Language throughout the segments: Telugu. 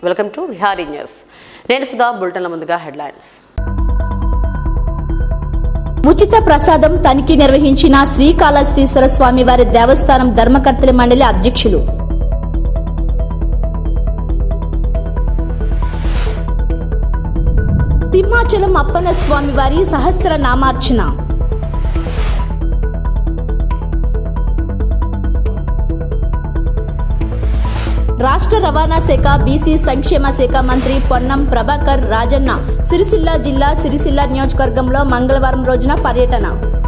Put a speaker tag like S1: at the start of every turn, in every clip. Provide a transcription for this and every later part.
S1: వెల్కమ్ టు విహారీ న్యూస్ నేను సుధా బులెటిన్ల ముందుగా హెడ్లైన్స్
S2: ఉచిత ప్రసాదం తనిఖీ నిర్వహించిన శ్రీకాళహస్తీశ్వర స్వామి వారి దేవస్థానం ధర్మకర్తల మండలి అధ్యక్షులు సింహాచలం అప్పన్న స్వామి వారి సహస్ర నామార్చన రాష్ట్ర రవాణా శాఖ బీసీ సంక్షేమ శాఖ మంత్రి పొన్నం ప్రభాకర్ రాజన్న సిరిసిల్ల జిల్లా సిరిసిల్ల నియోజకవర్గంలో మంగళవారం రోజున పర్యటన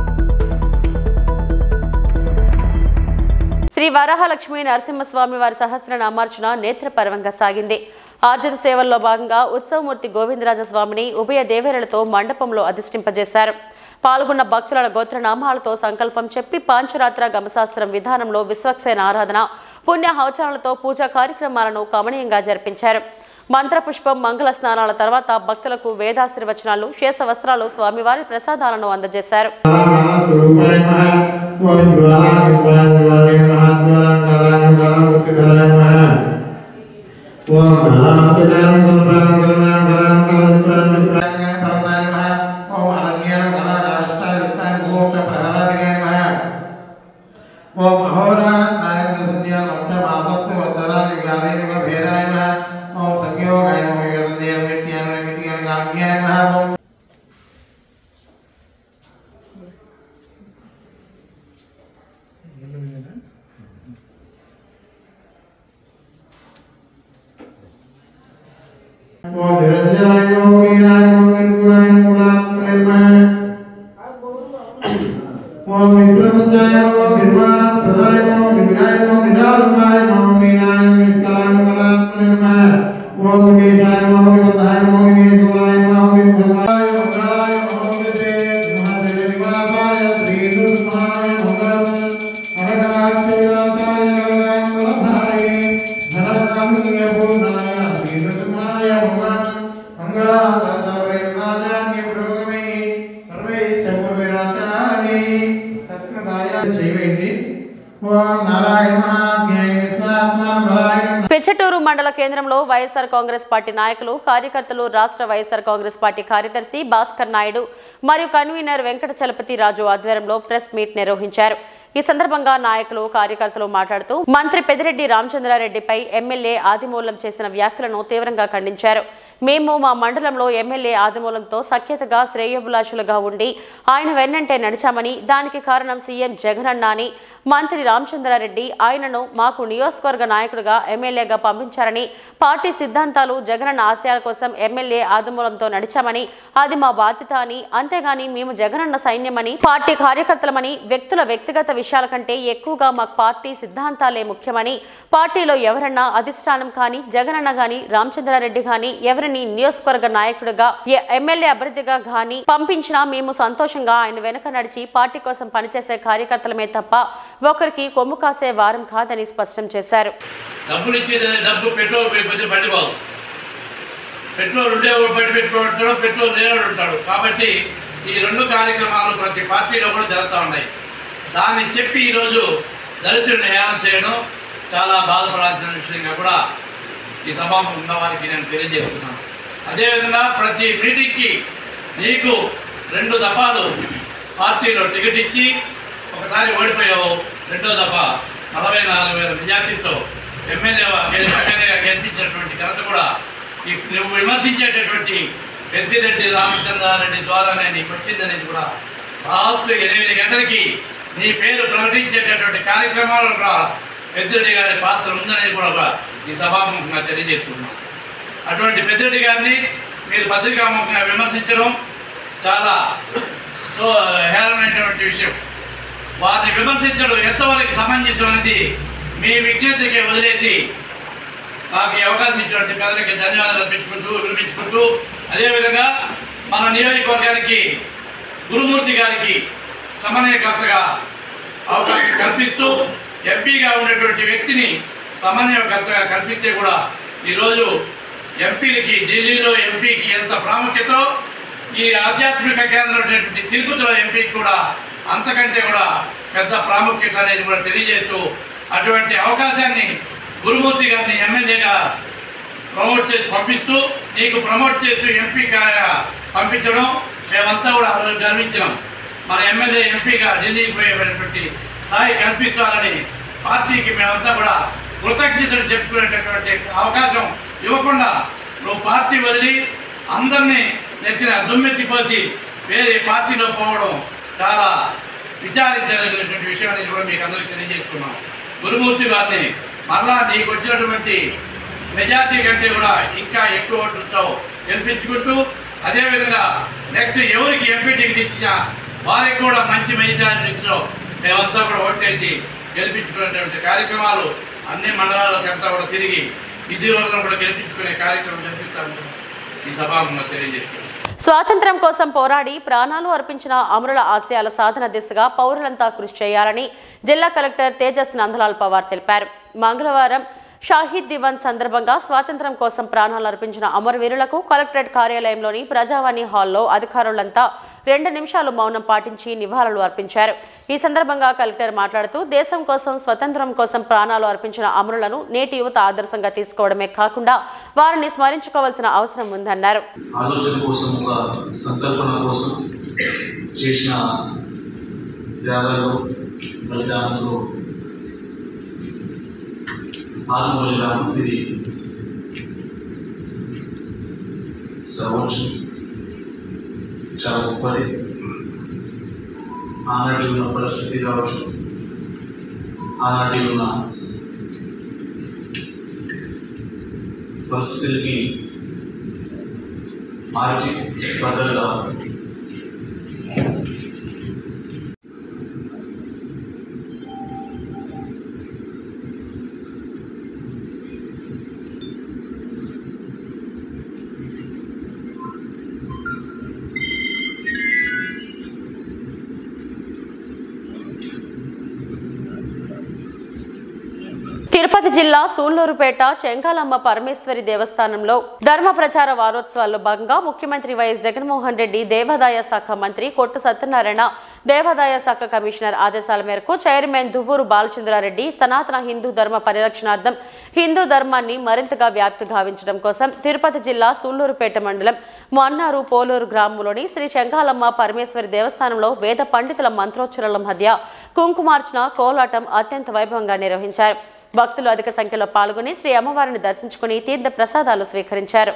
S1: శ్రీ వరాహలక్ష్మి నరసింహస్వామి వారి సహస్ర నామార్చన నేత్రపర్వంగా సాగింది ఆర్జిత సేవల్లో భాగంగా ఉత్సవమూర్తి గోవిందరాజ స్వామిని ఉభయ దేవేరులతో మండపంలో అధిష్ఠింపజేశారు పాల్గొన్న భక్తుల గోత్రనామాలతో సంకల్పం చెప్పి పాంచరాత్ర గమశాస్త్రం విధానంలో విశ్వక్సేన ఆరాధన పుణ్య హవచనాలతో పూజా కార్యక్రమాలను కమనీయంగా జరిపించారు మంత్రపుష్పం మంగళ స్నానాల తర్వాత భక్తులకు వేదాశీర్వచనాలు శేష వస్త్రాలు స్వామివారి ప్రసాదాలను అందజేశారు
S3: ఓం అహోరాత్రాయ సంధ్యా మోక్షమాసక్తి వత్సరాది వ్యాధి భేదాయ నమః ఓం సంయోగాయ నమః యోగందేవ నిత్యాన నిత్యాన కామ్యాయ నమః ఓం ఓం నిరంజనాయ నమః వీరాయ నమః నిర్గుణాయ మూలాత్మనే నమః ఓం విక్రమంజాయ నమః నిర్వాణప్రదాయ నమః విగ్రహాయ నమః నిరాలంబాయ నమః మీనాయ నిష్కలాయ కళాత్మనే నమః ఓం వివేకాయ నమః వివతాయ నమః వివేకులాయ నమః విభ్రమాయ మంగళాయ నమః విదే మహాదేవ నివాసాయ శ్రీ దుర్గాయ మంగళం అరగణాక్షరాయ గంగాయ మంగళధారే ధనరామియ పూర్ణాయ శ్రీ దుర్గాయ మంగళం మంగళాసారే రాజాన్య పురోగమే సర్వే చౌర్విరాచారి సత్కృతాయ చేయండి ఓం నారాయణ జ్ఞాయ నారాయణ
S1: పెచ్చటూరు మండల కేంద్రంలో వైఎస్ఆర్ కాంగ్రెస్ పార్టీ నాయకులు కార్యకర్తలు రాష్ట్ర వైఎస్ఆర్ కాంగ్రెస్ పార్టీ కార్యదర్శి భాస్కర్ నాయుడు మరియు కన్వీనర్ వెంకట చలపతి రాజు ఆధ్వర్యంలో ప్రెస్ మీట్ నిర్వహించారు ఈ సందర్భంగా నాయకులు కార్యకర్తలు మాట్లాడుతూ మంత్రి పెదిరెడ్డి రామచంద్రారెడ్డిపై ఎమ్మెల్యే ఆదిమూలం చేసిన వ్యాఖ్యలను తీవ్రంగా ఖండించారు మేము మా మండలంలో ఎమ్మెల్యే ఆదిమూలంతో సఖ్యతగా శ్రేయోభిలాషులుగా ఉండి ఆయన వెన్నంటే నడిచామని దానికి కారణం సీఎం జగనన్న అని మంత్రి రామచంద్రారెడ్డి ఆయనను మాకు నియోజకవర్గ నాయకుడిగా ఎమ్మెల్యేగా పంపించారని పార్టీ సిద్ధాంతాలు జగనన్న ఆశయాల కోసం ఎమ్మెల్యే ఆదిమూలంతో నడిచామని అది మా బాధ్యత అని అంతేగాని మేము జగనన్న సైన్యమని పార్టీ కార్యకర్తలమని వ్యక్తుల వ్యక్తిగత విషయాల కంటే ఎక్కువగా మా పార్టీ సిద్ధాంతాలే ముఖ్యమని పార్టీలో ఎవరన్నా అధిష్టానం కానీ జగనన్న గాని రామచంద్రారెడ్డి గాని ఎవరిని నియోజకవర్గ నాయకుడిగా ఎ- ఎమ్మెల్యే అభ్యర్థిగా గాని పంపించినా మేము సంతోషంగా ఆయన వెనుక నడిచి పార్టీ కోసం పనిచేసే కార్యకర్తలమే తప్ప ఒకరికి కొమ్ము కాసే వారం కాదని స్పష్టం చేశారు
S4: డబ్బులు ఇచ్చేది డబ్బు పెట్రోల్ పోయిపోతే బండి బాగు పెట్రోల్ ఉండేవాడు బండి పెట్టుకోడు ఉంటాడు పెట్రోల్ లేనివాడు ఉంటాడు కాబట్టి ఈ రెండు కార్యక్రమాలు ప్రతి పార్టీలో కూడా జరుగుతూ ఉన్నాయి దాన్ని చెప్పి ఈరోజు దళితుడిని హేళన చేయడం చాలా బాధపడాల్సిన విషయంగా కూడా ఈ సభాముఖంగా వారికి నేను తెలియజేస్తున్నాను అదేవిధంగా ప్రతి మీటింగ్కి నీకు రెండు దఫాలు పార్టీలో టికెట్ ఇచ్చి ఒకసారి ఓడిపోయావు రెండో దఫా నలభై నాలుగు వేల మెజార్టీతో ఎమ్మెల్యే ఎమ్మెల్యేగా గెలిపించినటువంటి ఘనత కూడా ఈ నువ్వు విమర్శించేటటువంటి పెద్దిరెడ్డి రామచంద్రారెడ్డి ద్వారానే నీకు వచ్చిందనేది కూడా లాస్ట్ ఎనిమిది గంటలకి నీ పేరు ప్రకటించేటటువంటి కార్యక్రమాలు కూడా పెద్దిరెడ్డి గారి పాత్ర ఉందనేది కూడా ఒక ఈ సభాముఖంగా తెలియజేస్తున్నాం అటువంటి పెద్దిరెడ్డి గారిని మీరు పత్రికాముఖంగా విమర్శించడం చాలా సో హేళనమైనటువంటి విషయం వారిని విమర్శించడం ఎంతవరకు సమంజసం అనేది మీ విజ్ఞతకి వదిలేసి నాకు ఈ అవకాశం ఇచ్చినటువంటి పెద్దలకి ధన్యవాదాలు అర్పించుకుంటూ వినిపించుకుంటూ అదేవిధంగా మన నియోజకవర్గానికి గురుమూర్తి గారికి సమన్వయకర్తగా అవకాశం కల్పిస్తూ ఎంపీగా ఉన్నటువంటి వ్యక్తిని సమన్వయకర్తగా కల్పిస్తే కూడా ఈరోజు ఎంపీలకి ఢిల్లీలో ఎంపీకి ఎంత ప్రాముఖ్యతో ఈ ఆధ్యాత్మిక కేంద్రం అయినటువంటి తిరుపతిలో ఎంపీకి కూడా అంతకంటే కూడా పెద్ద ప్రాముఖ్యత అనేది కూడా తెలియజేస్తూ అటువంటి అవకాశాన్ని గురుమూర్తి గారిని ఎమ్మెల్యేగా ప్రమోట్ చేసి పంపిస్తూ నీకు ప్రమోట్ చేస్తూ ఎంపీ పంపించడం మేమంతా కూడా ఆ రోజు గర్వించినాం మన ఎమ్మెల్యే ఎంపీగా ఢిల్లీకి పోయేటువంటి స్థాయి కల్పిస్తారని పార్టీకి మేమంతా కూడా కృతజ్ఞతలు చెప్పుకునేటటువంటి అవకాశం ఇవ్వకుండా నువ్వు పార్టీ వదిలి అందరినీ నెత్తిన దుమ్మెత్తిపోసి వేరే పార్టీలో పోవడం చాలా విచారించదగినటువంటి విషయం అనేది కూడా మీకు అందరికీ తెలియజేసుకున్నాం గురుమూర్తి గారిని మరలా నీకు వచ్చినటువంటి మెజార్టీ కంటే కూడా ఇంకా ఎక్కువ ఓట్లతో గెలిపించుకుంటూ అదేవిధంగా నెక్స్ట్ ఎవరికి ఎంపీ టికెట్ ఇచ్చినా వారికి కూడా మంచి మెజార్టీతో మేమంతా కూడా ఓటేసి గెలిపించుకునేటువంటి కార్యక్రమాలు అన్ని మండలాలకు అంతా కూడా తిరిగి ఇది వరకు కూడా గెలిపించుకునే కార్యక్రమం జరిపిస్తామని ఈ సభాముఖంగా తెలియజేస్తున్నాను
S1: స్వాతంత్ర్యం కోసం పోరాడి ప్రాణాలు అర్పించిన అమరుల ఆశయాల సాధన దిశగా పౌరులంతా కృషి చేయాలని జిల్లా కలెక్టర్ తేజస్ నందలాల్ పవార్ తెలిపారు మంగళవారం షాహీద్ దివాన్ సందర్భంగా స్వాతంత్ర్యం కోసం ప్రాణాలు అర్పించిన అమరవీరులకు కలెక్టరేట్ కార్యాలయంలోని ప్రజావాణి హాల్లో అధికారులంతా రెండు నిమిషాలు మౌనం పాటించి నివాళులు అర్పించారు ఈ సందర్భంగా కలెక్టర్ మాట్లాడుతూ దేశం కోసం స్వతంత్రం కోసం ప్రాణాలు అర్పించిన అమరులను నేటి యువత ఆదర్శంగా తీసుకోవడమే కాకుండా వారిని స్మరించుకోవాల్సిన అవసరం ఉందన్నారు
S5: ఆలోచన కోసం ఒక సంకల్పన కోసం చేసిన త్యాగాలు బలిదానంలో ఆత్మ బలిదానం ఇది సర్వోచ్చం చాలా గొప్పది ఆనాటి ఉన్న పరిస్థితి కావచ్చు ఆనాటి ఉన్న పరిస్థితులకి మార్చి బదులుగా
S1: తిరుపతి జిల్లా సూళ్లూరుపేట చెంగాలమ్మ పరమేశ్వరి దేవస్థానంలో ధర్మ ప్రచార వారోత్సవాల్లో భాగంగా ముఖ్యమంత్రి వైఎస్ జగన్మోహన్ రెడ్డి దేవాదాయ శాఖ మంత్రి కొట్టు సత్యనారాయణ దేవాదాయ శాఖ కమిషనర్ ఆదేశాల మేరకు చైర్మన్ దువ్వూరు బాలచంద్రారెడ్డి సనాతన హిందూ ధర్మ పరిరక్షణార్థం హిందూ ధర్మాన్ని మరింతగా వ్యాప్తి గావించడం కోసం తిరుపతి జిల్లా సూళ్లూరుపేట మండలం మొన్నారు పోలూరు గ్రామంలోని శ్రీ చెంగాలమ్మ పరమేశ్వరి దేవస్థానంలో వేద పండితుల మంత్రోచ్చరణల మధ్య కుంకుమార్చన కోలాటం అత్యంత వైభవంగా నిర్వహించారు భక్తులు అధిక సంఖ్యలో పాల్గొని శ్రీ అమ్మవారిని దర్శించుకుని తీర్థ ప్రసాదాలు స్వీకరించారు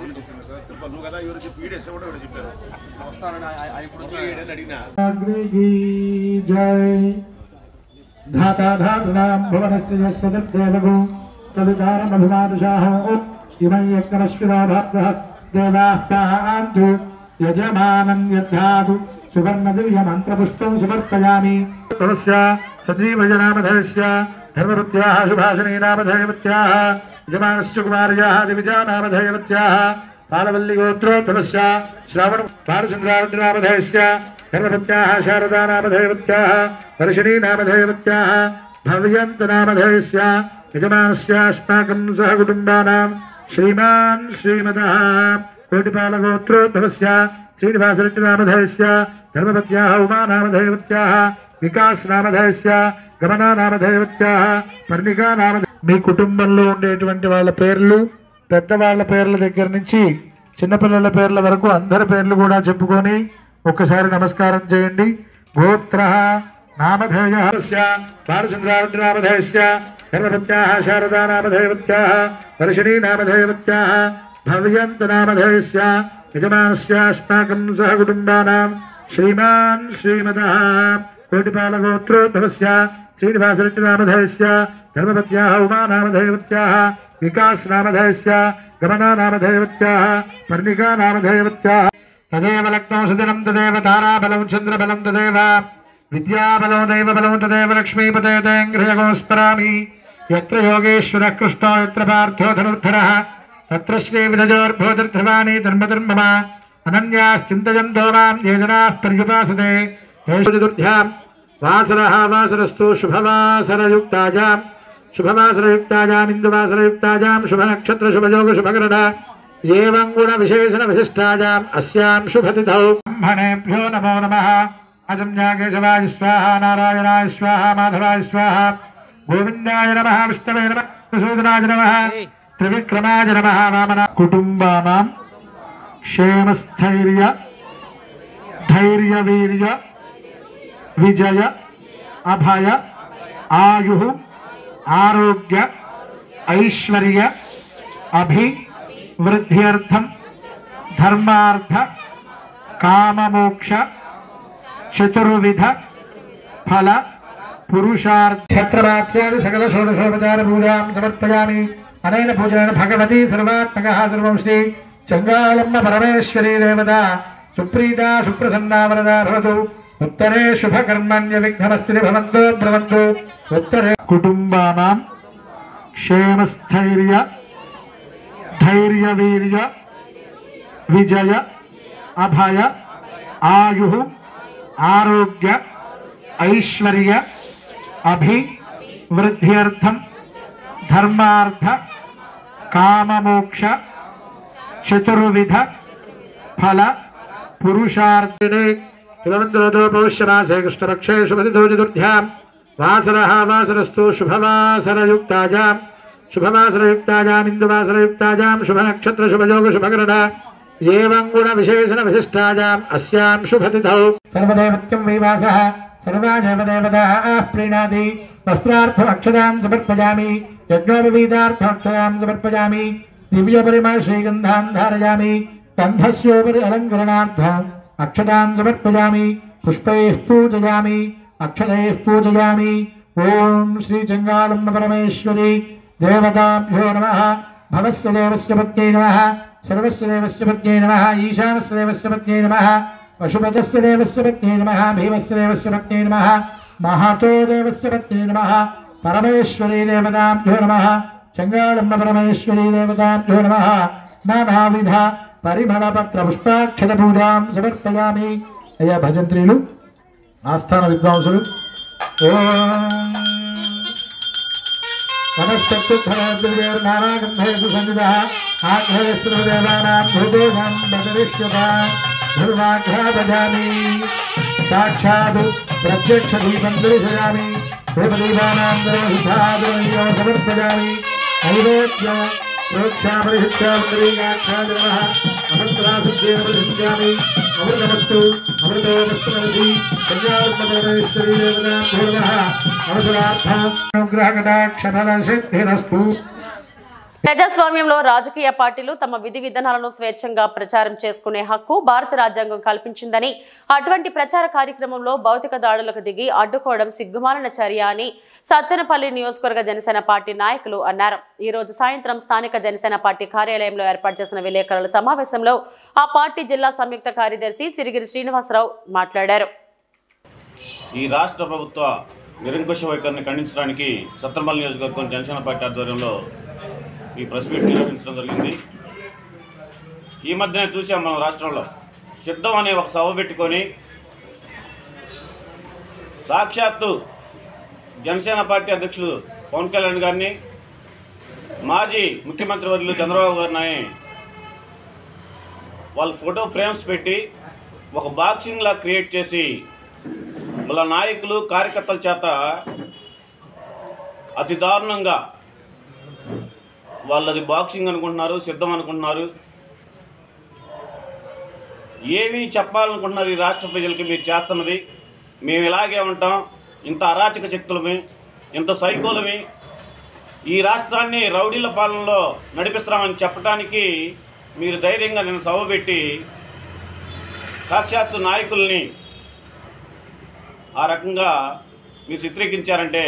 S3: अग्नि की जय धाता धातॄणां भुवनस्य यस्पतिर्देवगो सवितारमभिमादशाहो इमं यज्ञमश्विनो भद्रः देवाः पान्तु यजमानं यद्धातु सुवर्णदिव्यमन्त्रपुष्पं समर्पयामि तमस्य सञ्जीवयनामधेयस्य धर्मवत्याः शुभाशनीनामधेयवत्याः यजमानस्य कुमार्याः दिविजानामधेयवत्याः पालवल्लिगोत्रोद्भवस्य श्रावण बालचन्द्रावतिनामधेयस्य धर्मपत्याः शारदानामधेयवत्याः वर्षिणीनामधेयवत्याः भव्यन्तनामधेयस्य यजमानस्यास्माकं सह कुटुम्बानां श्रीमान् श्रीमतः कोटिपालगोत्रोद्भवस्य श्रीनिवासरेड्डिनामधेयस्य धर्मपत्याः उमानामधेयवत्याः వికాస్ గమనా నామధేయవత్యాహ పర్ణికా నామ మీ కుటుంబంలో ఉండేటువంటి వాళ్ళ పేర్లు పెద్దవాళ్ళ పేర్ల దగ్గర నుంచి చిన్నపిల్లల పేర్ల వరకు అందరి పేర్లు కూడా చెప్పుకొని ఒక్కసారి నమస్కారం చేయండి గోత్ర నామధేయ బాలచంద్రారెడ్డి నామధేయస్య ధర్మపత్యాः శారదా నామధేయవత్యాः వర్షిణీ నామధేయవత్యాः భవ్యంత నామధేయస్య యజమానస్యాస్మాకం సహ కుటుంబానాం శ్రీమాన్ శ్రీమతः కోటిపాలగోత్రోద్భవస్య శ్రీనివాసరెడ్డి నామధేయస్య ధర్మపత్యాः ఉమానామధేయవత్యాः వికాస్ నామధేయస్య గమనా నామధేయవత్యాः పర్ణికా నామధేయవత్యాः తదేవ లగ్నో సుదినం తదేవ తారాబలం చంద్రబలం తదేవ విద్యాబలో దైవబలం తదేవ లక్ష్మీపతేంఘ్రయగోస్మరామి యత్ర యోగేశ్వరः కృష్ణో యత్ర పార్థో ధనుర్ధరः తత్ర శ్రీవిదజోర్భోదర్ధవాని ధర్మధర్మమ అనన్యాశ్చింతయంతో మాం ఏ జనాः పర్యుపాసతే చతుర్థ్యాం వాసరः వాసరస్తు శుభవాసరయుక్తాయాం శుభవాసరయుక్తాయాం ఇందువాసరయుక్తాయాం శుభనక్షత్ర శుభయోగ శుభకరణ ఏవం గుణ విశేషణ విశిష్టాయాం అస్యాం శుభతిథౌ బ్రహ్మణేభ్యో నమో నమః అజంజాకేశవాయ స్వాహ నారాయణాయ స్వాహ మాధవాయ స్వాహ గోవిందాయ నమః విష్ణవే నమః సూదనాయ నమః త్రివిక్రమాయ నమ వామన కుటుంబానాం క్షేమస్థైర్య ధైర్య వీర్య విజయ అభయ ఆయు ఆరోగ్య ఐశ్వర్య అభివృద్ధ్యర్థం ధర్మార్థ కామమోక్ష చతుర్విధ ఫల పురుషార్థ ఛత్రవాత్స్యాది సకల షోడశోపచార పూజాం సమర్పయామి అనేన పూజన భగవతి సర్వాత్మక సర్వం శ్రీ చంగాళమ్మ పరమేశ్వరీ దేవత సుప్రీత సుప్రసన్నా వరదా భవతు ఉత్తరే శుభకర్మణ్య విఘ్నమస్తి భవంతో భ్రవంతు ఉత్తరే కుటుంబానాం క్షేమస్థైర్య ధైర్య వీర్య విజయ అభయ ఆయు ఆరోగ్య ఐశ్వర్య అభివృద్ధ్యర్థం ధర్మార్థ కామమోక్ష చతుర్విధ ఫల పురుషార్థినే హిమవంతులతో పౌష్యమాసే కృష్ణపక్షే శుభదితో చతుర్థ్యాం వాసరः వాసరస్తు శుభవాసరయుక్తాయాం శుభవాసరయుక్తాయాం ఇందువాసరయుక్తాయాం శుభనక్షత్ర శుభయోగ శుభకరణ ఏవం గుణ విశేషణ విశిష్టాయాం అస్యాం శుభతిథౌ సర్వదేవత్యం వైవాసः సర్వాదేవ దేవతాः ప్రీణాతి వస్త్రార్థమక్షదాం సమర్పయామి యజ్ఞోపవీతార్థమక్షదాం సమర్పయామి దివ్యపరిమళ శ్రీగంధాం ధారయామి గంధస్యోపరి అలంకరణార్థం అక్షదాం సమర్పయామి పుష్పైః పూజయామి అక్షరైః పూజయామి ఓం శ్రీ చంగాళమ్మ పరమేశ్వరి దేవతాభ్యో నమః భవస్య దేవస్య పత్న్యై నమః సర్వస్య దేవస్య పత్న్యై నమః ఈశానస్య దేవస్య పత్న్యై నమః పశుపతస్య దేవస్య పత్న్యై నమః భీమస్య దేవస్య పత్న్యై నమః మహాతో దేవస్య పత్న్యై నమః పరమేశ్వరీ దేవతాభ్యో నమః చంగాళమ్మ పరమేశ్వరీ దేవతాభ్యో నమః నానావిధ పరిమళపత్ర పుష్పాక్షర పూజాం సమర్పయామి అయ్యా భజంత్రీలు ఆస్థాన విద్వాంసులు ఓం వనస్పత్యుద్ధనాగంధేషు సంయుధ ఆఘ్రయశ్రుదేవానాం భూతోషం బదరిష్యత ధర్మాఘ్రాపజామి సాక్షాత్ ప్రత్యక్ష దీపం దర్శయామి భూపదీపానాం దరోహితాదరో సమర్పయామి నైవేద్య ప్రోక్షాపరిహిత్యామరీయాఖ్యాజనః అమృతరాసుద్దేవ ప్రసిద్ధ్యామి అమృతమస్తు అమృతోమస్తు కన్యాపరమేశ్వరీ దేవతాం భూర్వః అవసరార్థానుగ్రహకటాక్షఫల సిద్ధిరస్తు
S1: ప్రజాస్వామ్యంలో రాజకీయ పార్టీలు తమ విధి విధానాలను స్వేచ్ఛంగా ప్రచారం చేసుకునే హక్కు భారత రాజ్యాంగం కల్పించిందని అటువంటి ప్రచార కార్యక్రమంలో భౌతిక దాడులకు దిగి అడ్డుకోవడం సిగ్గుమాలిన చర్య అని సత్తెనపల్లి నియోజకవర్గ జనసేన పార్టీ నాయకులు అన్నారు ఈ రోజు సాయంత్రం స్థానిక జనసేన పార్టీ కార్యాలయంలో ఏర్పాటు చేసిన విలేకరుల సమావేశంలో ఆ పార్టీ జిల్లా సంయుక్త కార్యదర్శి సిరిగిరి శ్రీనివాసరావు మాట్లాడారు
S6: ఈ రాష్ట్ర ప్రభుత్వ నిరంకుశ వైఖరిని ఖండించడానికి సత్రమల్ నియోజకవర్గం జనసేన పార్టీ ఆధ్వర్యంలో ఈ ప్రెస్ మీట్ నిర్వహించడం జరిగింది ఈ మధ్యనే చూసాం మనం రాష్ట్రంలో సిద్ధం అనే ఒక సభ పెట్టుకొని సాక్షాత్తు జనసేన పార్టీ అధ్యక్షులు పవన్ కళ్యాణ్ గారిని మాజీ ముఖ్యమంత్రి వర్యులు చంద్రబాబు గారిని వాళ్ళ ఫోటో ఫ్రేమ్స్ పెట్టి ఒక బాక్సింగ్ లా క్రియేట్ చేసి వాళ్ళ నాయకులు కార్యకర్తల చేత అతి దారుణంగా వాళ్ళది బాక్సింగ్ అనుకుంటున్నారు సిద్ధం అనుకుంటున్నారు ఏమి చెప్పాలనుకుంటున్నారు ఈ రాష్ట్ర ప్రజలకి మీరు చేస్తున్నది మేము ఇలాగే ఉంటాం ఇంత అరాచక శక్తులమి ఇంత సైకోలమి ఈ రాష్ట్రాన్ని రౌడీల పాలనలో నడిపిస్తామని చెప్పడానికి మీరు ధైర్యంగా నేను సభ పెట్టి సాక్షాత్తు నాయకుల్ని ఆ రకంగా మీరు చిత్రీకరించారంటే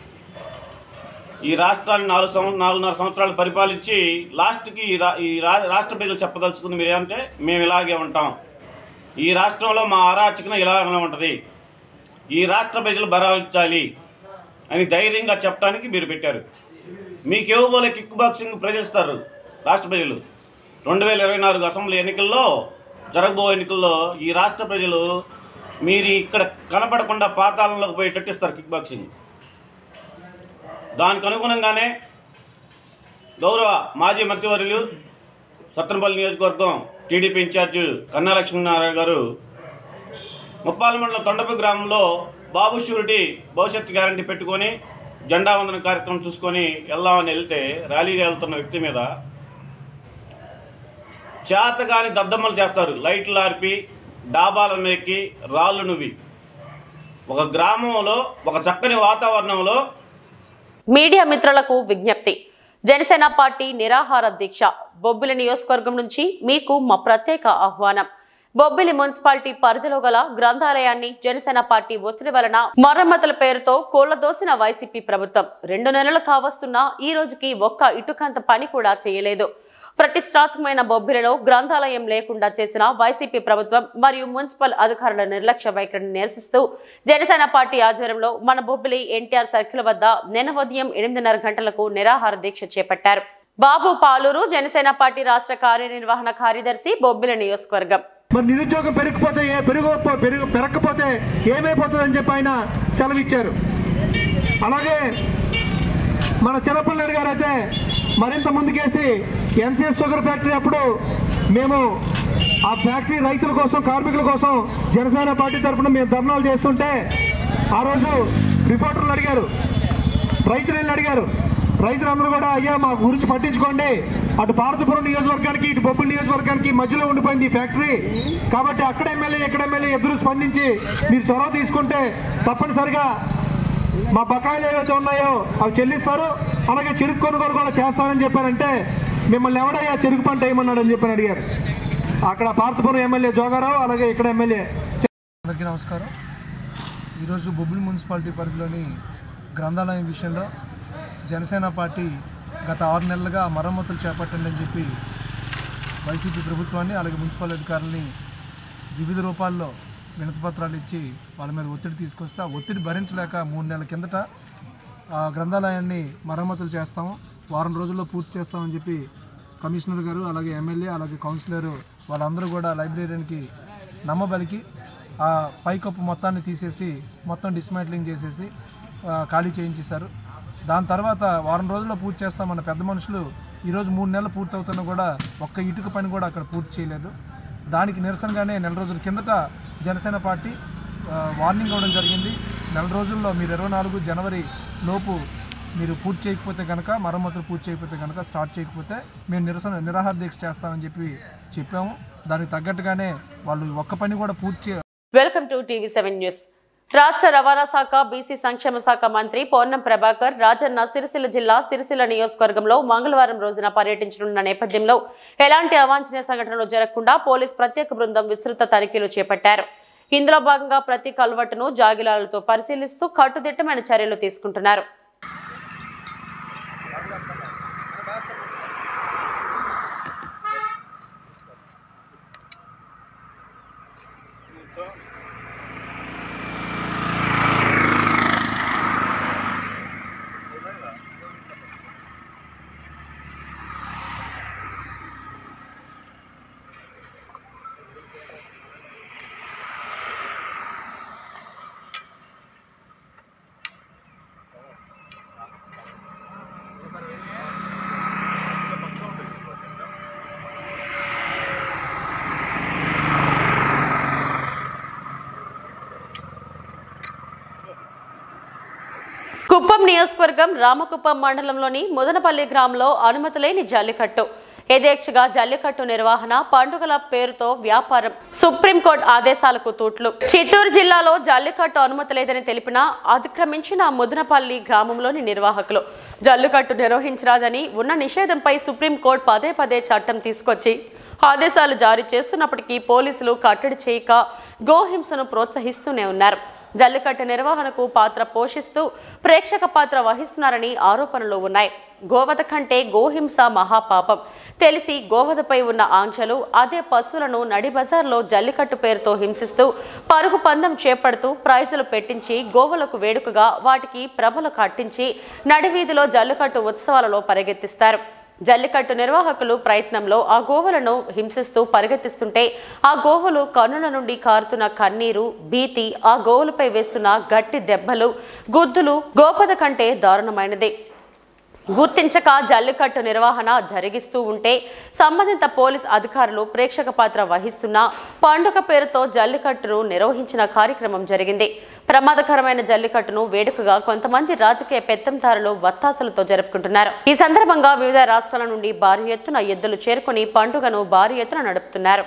S6: ఈ రాష్ట్రాన్ని నాలుగు సంవ నాలుగున్నర సంవత్సరాలు పరిపాలించి లాస్ట్కి ఈ రా ఈ రా రాష్ట్ర ప్రజలు చెప్పదలుచుకుంది మీరు ఏమంటే మేము ఇలాగే ఉంటాం ఈ రాష్ట్రంలో మా అరాచకన ఇలాగనే ఉంటుంది ఈ రాష్ట్ర ప్రజలు భరాయించాలి అని ధైర్యంగా చెప్పడానికి మీరు పెట్టారు మీకు ఇవ్వబోలే కిక్ బాక్సింగ్ ప్రజలిస్తారు రాష్ట్ర ప్రజలు రెండు వేల ఇరవై నాలుగు అసెంబ్లీ ఎన్నికల్లో జరగబో ఎన్నికల్లో ఈ రాష్ట్ర ప్రజలు మీరు ఇక్కడ కనపడకుండా పాతాళంలోకి పోయేటట్టు ఇస్తారు కిక్ బాక్సింగ్ దానికి అనుగుణంగానే గౌరవ మాజీ మంత్రివర్యులు సత్తనపల్లి నియోజకవర్గం టీడీపీ ఇన్ఛార్జ్ కన్నా లక్ష్మీనారాయణ గారు ముప్పాల మండలం తొండపి గ్రామంలో బాబు షూరిటీ భవిష్యత్తు గ్యారంటీ పెట్టుకొని జెండా వందన కార్యక్రమం చూసుకొని వెళ్దామని వెళ్తే ర్యాలీగా వెళ్తున్న వ్యక్తి మీద చేతగాని దద్దమ్మలు చేస్తారు లైట్లు ఆర్పి డాబాల మీదకి రాళ్ళు నువ్వి ఒక గ్రామంలో ఒక చక్కని వాతావరణంలో
S1: మీడియా మిత్రులకు విజ్ఞప్తి జనసేన పార్టీ నిరాహార దీక్ష బొబ్బిలి నియోజకవర్గం నుంచి మీకు మా ప్రత్యేక ఆహ్వానం బొబ్బిలి మున్సిపాలిటీ పరిధిలో గల గ్రంథాలయాన్ని జనసేన పార్టీ ఒత్తిడి వలన మరమ్మతుల పేరుతో కూలదోసిన వైసీపీ ప్రభుత్వం రెండు నెలలు కావస్తున్నా ఈ రోజుకి ఒక్క ఇటుకంత పని కూడా చేయలేదు ప్రతిష్టాత్మకమైన బొబ్బిలిలో గ్రంథాలయం లేకుండా చేసిన వైసీపీ ప్రభుత్వం మరియు మున్సిపల్ అధికారుల నిర్లక్ష్య వైఖరిని నిరసిస్తూ జనసేన పార్టీ ఆధ్వర్యంలో మన బొబ్బిలి ఎన్టీఆర్ సర్కిల్ వద్ద నిన్న ఉదయం ఎనిమిదిన్నర గంటలకు నిరాహార దీక్ష చేపట్టారు బాబు పాలూరు జనసేన పార్టీ రాష్ట్ర కార్యనిర్వహణ కార్యదర్శి బొబ్బిలి నియోజకవర్గం
S7: మరి నిరుద్యోగం పెరిగిపోతే ఏ పెరుగు పెరుగు పెరగకపోతే ఏమైపోతుందని చెప్పి ఆయన సెలవిచ్చారు అలాగే మన చిన్నపిల్లడి గారు అయితే మరింత ముందుకేసి ఎన్సిఎస్ షుగర్ ఫ్యాక్టరీ అప్పుడు మేము ఆ ఫ్యాక్టరీ రైతుల కోసం కార్మికుల కోసం జనసేన పార్టీ తరఫున మేము ధర్నాలు చేస్తుంటే ఆ రోజు రిపోర్టర్లు అడిగారు రైతులు అడిగారు రైతులందరూ కూడా అయ్యా మా గురించి పట్టించుకోండి అటు భారతపురం నియోజకవర్గానికి ఇటు బొబ్బుల నియోజకవర్గానికి మధ్యలో ఉండిపోయింది ఈ ఫ్యాక్టరీ కాబట్టి అక్కడ ఎమ్మెల్యే ఇక్కడ ఎమ్మెల్యే ఎదురు స్పందించి మీరు చొరవ తీసుకుంటే తప్పనిసరిగా మా బకాయిలు ఏవైతే ఉన్నాయో అవి చెల్లిస్తారు అలాగే చెరుకు కొనుగోలు కూడా చేస్తారని చెప్పారంటే మిమ్మల్ని ఎవడయ్యా చెరుకు పంట వేయమన్నాడు అని చెప్పని అడిగారు అక్కడ భారతపురం ఎమ్మెల్యే జోగారావు అలాగే ఇక్కడ ఎమ్మెల్యే
S8: అందరికీ నమస్కారం ఈరోజు బొబ్బిలి మున్సిపాలిటీ పరిధిలోని గ్రంథాలయం విషయంలో జనసేన పార్టీ గత ఆరు నెలలుగా మరమ్మతులు చేపట్టండి అని చెప్పి వైసీపీ ప్రభుత్వాన్ని అలాగే మున్సిపల్ అధికారులని వివిధ రూపాల్లో వినతిపత్రాలు ఇచ్చి వాళ్ళ మీద ఒత్తిడి తీసుకొస్తే ఆ ఒత్తిడి భరించలేక మూడు నెలల కిందట ఆ గ్రంథాలయాన్ని మరమ్మతులు చేస్తాము వారం రోజుల్లో పూర్తి చేస్తామని చెప్పి కమిషనర్ గారు అలాగే ఎమ్మెల్యే అలాగే కౌన్సిలర్ వాళ్ళందరూ కూడా లైబ్రరీకి నమ్మబలికి ఆ పైకప్పు మొత్తాన్ని తీసేసి మొత్తం డిస్మాంట్లింగ్ చేసేసి ఆ, ఖాళీ చేయించేశారు దాని తర్వాత వారం రోజుల్లో పూర్తి చేస్తామన్న పెద్ద మనుషులు ఈరోజు మూడు నెలలు పూర్తి అవుతున్నా కూడా ఒక్క ఇటుక పని కూడా అక్కడ పూర్తి చేయలేదు దానికి నిరసనగానే నెల రోజుల కిందట జనసేన పార్టీ ఆ, వార్నింగ్ ఇవ్వడం జరిగింది నెల రోజుల్లో మీరు ఇరవై నాలుగు జనవరి లోపు మీరు పూర్తి చేయకపోతే కనుక మరమ్మతులు పూర్తి చేయకపోతే కనుక స్టార్ట్ చేయకపోతే మేము నిరసన నిరాహార దీక్ష చేస్తామని చెప్పి చెప్పాము దానికి తగ్గట్టుగానే వాళ్ళు ఒక్క పని కూడా పూర్తి చే
S1: welcome to TV seven news రాష్ట్ర రవాణా శాఖ బీసీ సంక్షేమ శాఖ మంత్రి పొన్నం ప్రభాకర్ రాజన్న సిరిసిల్ల జిల్లా సిరిసిల్ల నియోజకవర్గంలో మంగళవారం రోజున పర్యటించనున్న నేపథ్యంలో ఎలాంటి అవాంఛనీయ సంఘటనలు జరగకుండా పోలీస్ ప్రత్యేక బృందం విస్తృత తనిఖీలు చేపట్టారు ఇందులో భాగంగా ప్రతి కల్వట్టును జాగిలాలతో పరిశీలిస్తూ కట్టుదిట్టమైన చర్యలు తీసుకుంటున్నారు కుప్పం నియోజకవర్గం రామకుప్పం మండలంలోని ముదనపల్లి గ్రామంలో అనుమతి లేని జల్లికట్టు యథేచ్ఛగా జల్లికట్టు నిర్వహణ పండుగల పేరుతో వ్యాపారం సుప్రీంకోర్టు ఆదేశాలకు తూట్లు చిత్తూరు జిల్లాలో జల్లికట్టు అనుమతి లేదని తెలిపిన అతిక్రమించిన ముదనపల్లి గ్రామంలోని నిర్వాహకులు జల్లికట్టు నిర్వహించరాదని ఉన్న నిషేధంపై సుప్రీంకోర్టు పదే పదే చట్టం తీసుకొచ్చి ఆదేశాలు జారీ చేస్తున్నప్పటికీ పోలీసులు కట్టడి చేయక గోహింసను ప్రోత్సహిస్తూనే ఉన్నారు జల్లికట్టు నిర్వహణకు పాత్ర పోషిస్తూ ప్రేక్షక పాత్ర వహిస్తున్నారని ఆరోపణలు ఉన్నాయి గోవధ కంటే గోహింస మహాపాపం తెలిసి గోవధపై ఉన్న ఆంక్షలు అదే పశువులను నడి బజార్లో జల్లికట్టు పేరుతో హింసిస్తూ పరుగు పందెం చేపడుతూ ప్రైజులు పెట్టించి గోవులకు వేడుకగా వాటికి ప్రభలు కట్టించి నడివీధిలో జల్లికట్టు ఉత్సవాలలో పరిగెత్తిస్తారు జల్లికట్టు నిర్వాహకులు ప్రయత్నంలో ఆ గోవులను హింసిస్తూ పరిగెత్తిస్తుంటే ఆ గోవులు కన్నుల నుండి కారుతున్న కన్నీరు భీతి ఆ గోవులపై వేస్తున్న గట్టి దెబ్బలు గుద్దులు గోపద కంటే దారుణమైనది గుర్తించక జల్లికట్టు నిర్వహణ జరిగిస్తూ ఉంటే సంబంధిత పోలీస్ అధికారులు ప్రేక్షక పాత్ర వహిస్తున్న పండుగ పేరుతో జల్లికట్టును నిర్వహించిన కార్యక్రమం జరిగింది ప్రమాదకరమైన జల్లికట్టును వేడుకగా కొంతమంది రాజకీయ పెత్తందారులు వత్తాసలతో జరుపుకుంటున్నారు ఈ సందర్భంగా వివిధ రాష్ట్రాల నుండి భారీ ఎత్తున ఎద్దులు చేరుకుని పండుగను భారీ ఎత్తున నడుపుతున్నారు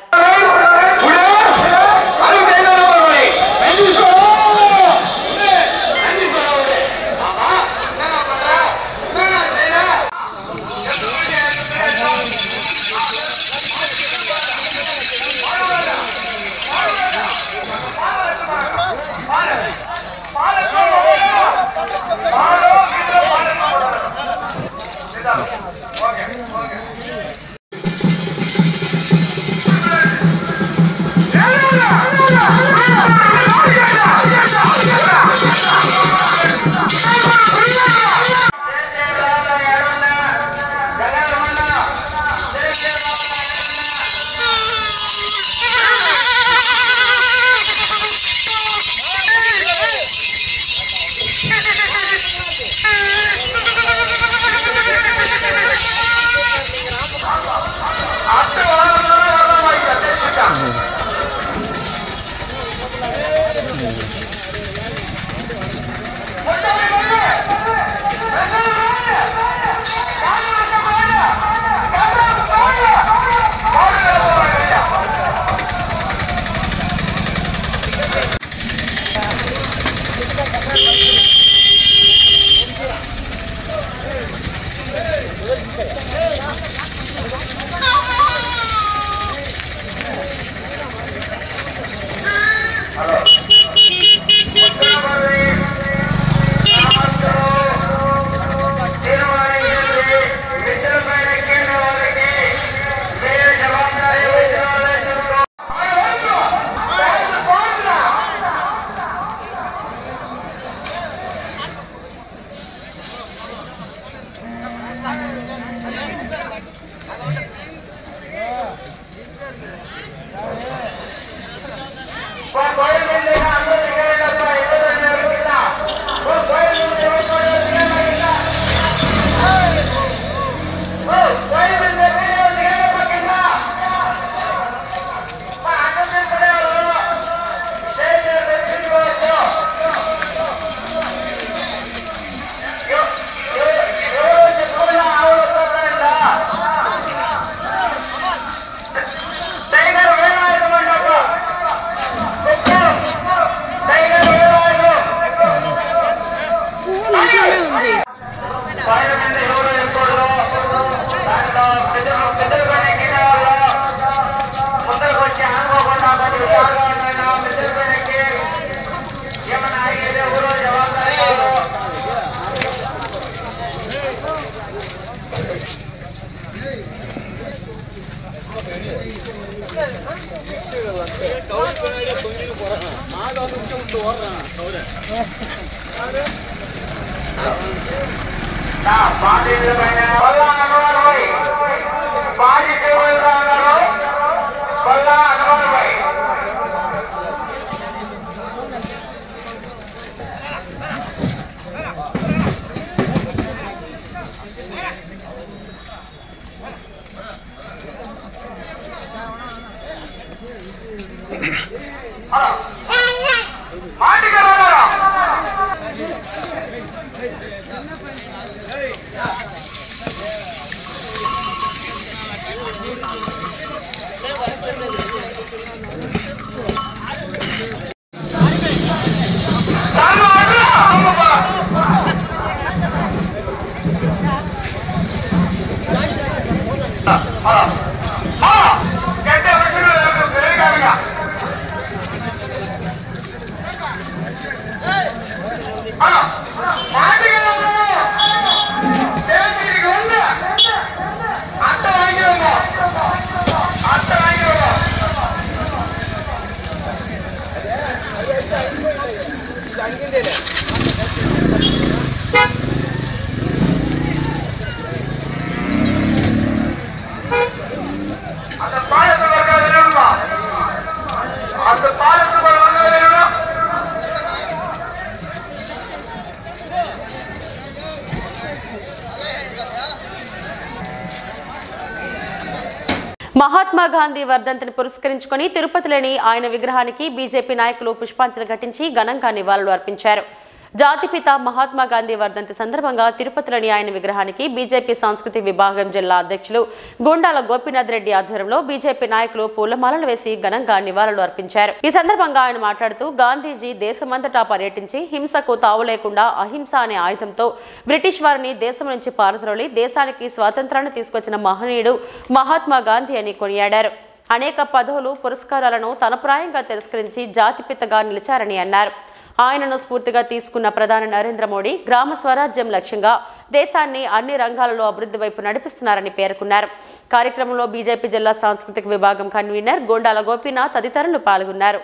S1: మహాత్మా గాంధీ వర్ధంతిని పురస్కరించుకొని తిరుపతిలోని ఆయన విగ్రహానికి బీజేపీ నాయకులు పుష్పాంజలి ఘటించి ఘనంగా నివాళులు అర్పించారు జాతిపిత మహాత్మా గాంధీ వర్ధంతి సందర్భంగా తిరుపతిలోని ఆయన విగ్రహానికి బీజేపీ సాంస్కృతి విభాగం జిల్లా అధ్యక్షులు గుండాల గోపీనాథ్ రెడ్డి ఆధ్వర్యంలో బీజేపీ నాయకులు పూలమాలలు వేసి ఘనంగా నివాళులు అర్పించారు ఈ సందర్భంగా ఆయన మాట్లాడుతూ గాంధీజీ దేశమంతటా పర్యటించి హింసకు తావు లేకుండా అహింస అనే ఆయుధంతో బ్రిటిష్ వారిని దేశం నుంచి పారద్రోలి దేశానికి స్వాతంత్రాన్ని తీసుకొచ్చిన మహనీయుడు మహాత్మా గాంధీ అని కొనియాడారు అనేక పదవులు పురస్కారాలను తన ప్రాయంగా తిరస్కరించి జాతిపితగా నిలిచారని అన్నారు ఆయనను స్ఫూర్తిగా తీసుకున్న ప్రధాని నరేంద్ర మోడీ గ్రామ స్వరాజ్యం లక్ష్యంగా దేశాన్ని అన్ని రంగాలలో అభివృద్ధి వైపు నడిపిస్తున్నారని పేర్కొన్నారు కార్యక్రమంలో బీజేపీ జిల్లా సాంస్కృతిక విభాగం కన్వీనర్ గోండాల గోపీనాథ్ తదితరులు పాల్గొన్నారు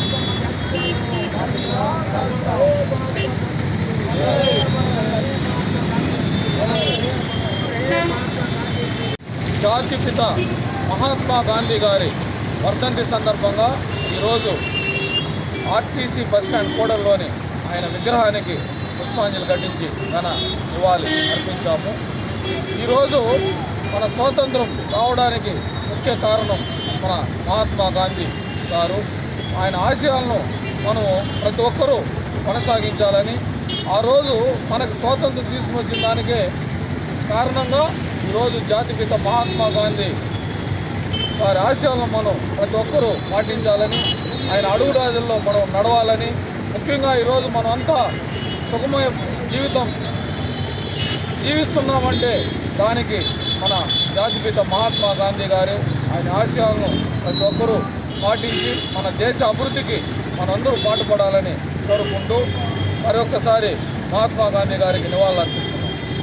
S9: జాతిపిత మహాత్మా గాంధీ గారి వర్ధంతి సందర్భంగా ఈరోజు ఆర్టీసీ బస్టాండ్ కూడల్లోని ఆయన విగ్రహానికి పుష్పాంజలి ఘటించి ఘన నివాళి అర్పించాము ఈరోజు మన స్వాతంత్రం రావడానికి ముఖ్య కారణం మన మహాత్మా గాంధీ గారు ఆయన ఆశయాలను మనము ప్రతి ఒక్కరూ కొనసాగించాలని ఆ రోజు మనకు స్వాతంత్రం తీసుకొచ్చిన దానికే కారణంగా ఈరోజు జాతిపిత మహాత్మా గాంధీ వారి ఆశయాలను మనం ప్రతి ఒక్కరూ పాటించాలని ఆయన అడుగురాజుల్లో మనం నడవాలని ముఖ్యంగా ఈరోజు మనం అంతా సుఖమయ జీవితం జీవిస్తున్నామంటే దానికి మన జాతిపిత మహాత్మా గాంధీ గారు ఆయన ఆశయాలను ప్రతి ఒక్కరూ పాటించి మన దేశ అభివృద్ధికి మనందరూ పాటుపడాలని కోరుకుంటూ మరొకసారి మహాత్మా గాంధీ గారికి నివాళులు అర్పిస్తున్నాం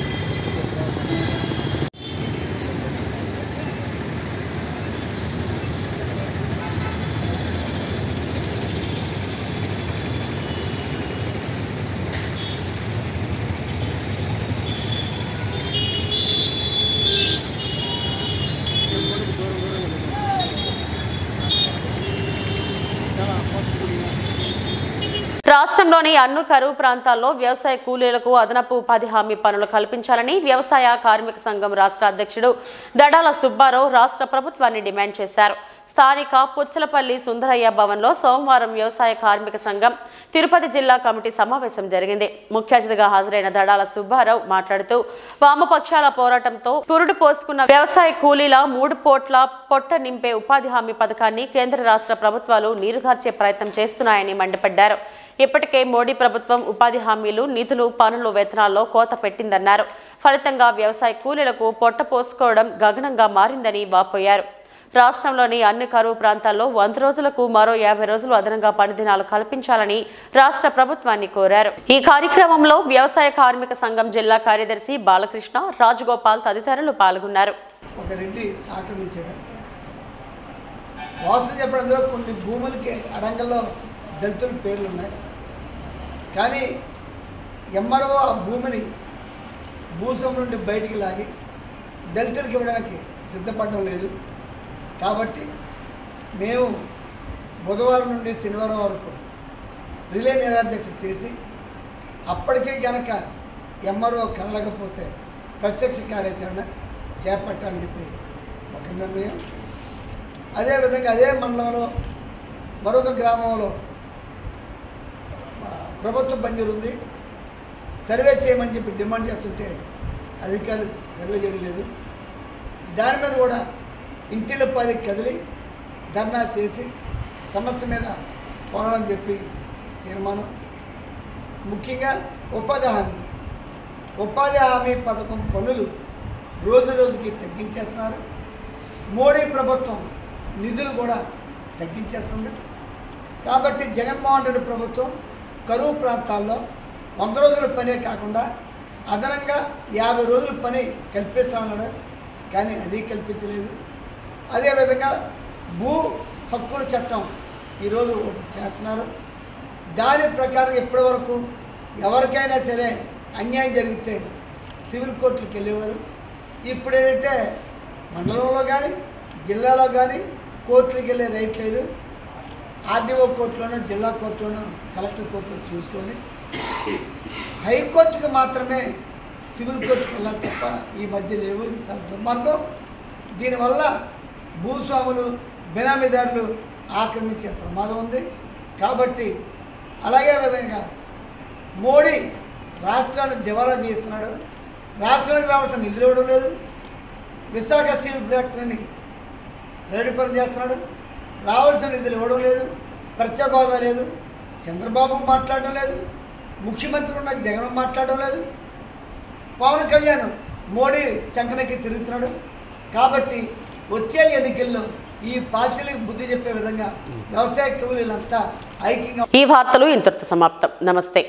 S1: రాష్ట్రంలోని అన్ని కరువు ప్రాంతాల్లో వ్యవసాయ కూలీలకు అదనపు ఉపాధి హామీ పనులు కల్పించాలని వ్యవసాయ కార్మిక సంఘం రాష్ట్ర అధ్యక్షుడు దడాల సుబ్బారావు రాష్ట్ర ప్రభుత్వాన్ని డిమాండ్ చేశారు స్థానిక పుచ్చలపల్లి సుందరయ్య భవన్లో సోమవారం వ్యవసాయ కార్మిక సంఘం తిరుపతి జిల్లా కమిటీ సమావేశం జరిగింది ముఖ్య అతిథిగా హాజరైన దడాల సుబ్బారావు మాట్లాడుతూ వామపక్షాల పోరాటంతో పురుడు పోసుకున్న వ్యవసాయ కూలీల మూడు పోట్ల పొట్ట నింపే ఉపాధి హామీ పథకాన్ని కేంద్ర రాష్ట్ర ప్రభుత్వాలు నీరుగార్చే ప్రయత్నం చేస్తున్నాయని మండిపడ్డారు ఇప్పటికే మోడీ ప్రభుత్వం ఉపాధి హామీలు నిధులు పనులు వేతనాల్లో కోత పెట్టిందన్నారు ఫలితంగా వ్యవసాయ కూలీలకు పొట్ట పోసుకోవడం గగనంగా మారిందని వాపోయారు రాష్ట్రంలోని అన్ని కరువు ప్రాంతాల్లో వంద రోజులకు మరో యాభై రోజులు అదనంగా పనిదినాలు కల్పించాలని రాష్ట్ర ప్రభుత్వాన్ని కోరారు ఈ కార్యక్రమంలో వ్యవసాయ కార్మిక సంఘం జిల్లా కార్యదర్శి బాలకృష్ణ రాజగోపాల్ తదితరులు పాల్గొన్నారు
S10: ఒక రెడ్డి ఆక్రమించాడు వాసు చెప్పడంలో కొన్ని భూములకి అడంగల్లో దళితుల పేర్లు ఉన్నాయి కానీ ఎంఆర్ఓ ఆ భూమిని భూసం నుండి బయటికి లాగి దళితులకు ఇవ్వడానికి సిద్ధపడడం లేదు కాబట్టి మేము బుధవారం నుండి శనివారం వరకు రిలే నిరాధ్యక్ష చేసి అప్పటికే గనక ఎంఆర్ఓ కదలకపోతే ప్రత్యక్ష కార్యాచరణ చేపట్టాలని చెప్పి ఒక నిర్ణయం అదేవిధంగా అదే మండలంలో మరొక గ్రామంలో ఆ, ప్రభుత్వ బంజరు ఉంది సర్వే చేయమని చెప్పి డిమాండ్ చేస్తుంటే అధికారులు సర్వే చేయడం లేదు దాని మీద కూడా ఇంటిల పది కదిలి ధర్నా చేసి సమస్య మీద పోరాలని చెప్పి తీర్మానం ముఖ్యంగా ఉపాధి హామీ ఉపాధి హామీ పథకం పనులు రోజు రోజుకి తగ్గించేస్తున్నారు మోడీ ప్రభుత్వం నిధులు కూడా తగ్గించేస్తుంది కాబట్టి జగన్మోహన్ రెడ్డి ప్రభుత్వం కరువు ప్రాంతాల్లో వంద రోజుల పనే కాకుండా అదనంగా యాభై రోజుల పని కల్పిస్తామన్నాడు కానీ అది కల్పించలేదు అదేవిధంగా భూ హక్కుల చట్టం ఈరోజు ఒకటి చేస్తున్నారు దాని ప్రకారం ఇప్పటి వరకు ఎవరికైనా సరే అన్యాయం జరిగితే సివిల్ కోర్టులకు వెళ్ళేవారు ఇప్పుడు ఏంటంటే మండలంలో కానీ జిల్లాలో కానీ కోర్టులకు వెళ్ళే రైట్ లేదు ఆర్డీఓ కోర్టులోనో జిల్లా కోర్టులోనో కలెక్టర్ కోర్టులో చూసుకొని హైకోర్టుకి మాత్రమే సివిల్ కోర్టుకి వెళ్ళాలి తప్ప ఈ మధ్య లేవు ఇది చాలా దుర్మార్గం దీనివల్ల భూస్వాములు బినామీదారులు ఆక్రమించే ప్రమాదం ఉంది కాబట్టి అలాగే విధంగా మోడీ రాష్ట్రాన్ని దివాలా తీస్తున్నాడు రాష్ట్రానికి రావాల్సిన నిధులు ఇవ్వడం లేదు విశాఖ స్టీల్ ఫ్యాక్టరీని రేడుపరం చేస్తున్నాడు రావాల్సిన నిధులు ఇవ్వడం లేదు ప్రత్యేక హోదా లేదు చంద్రబాబు మాట్లాడడం లేదు ముఖ్యమంత్రి ఉన్న జగన్ మాట్లాడడం లేదు పవన్ కళ్యాణ్ మోడీ చంకనకి తిరుగుతున్నాడు కాబట్టి వచ్చే ఎన్నికల్లో ఈ పార్టీలకు బుద్ధి చెప్పే విధంగా వ్యవసాయ కూలీలంతా ఐక్యంగా
S1: ఈ వార్తలు ఇంతటితో సమాప్తం నమస్తే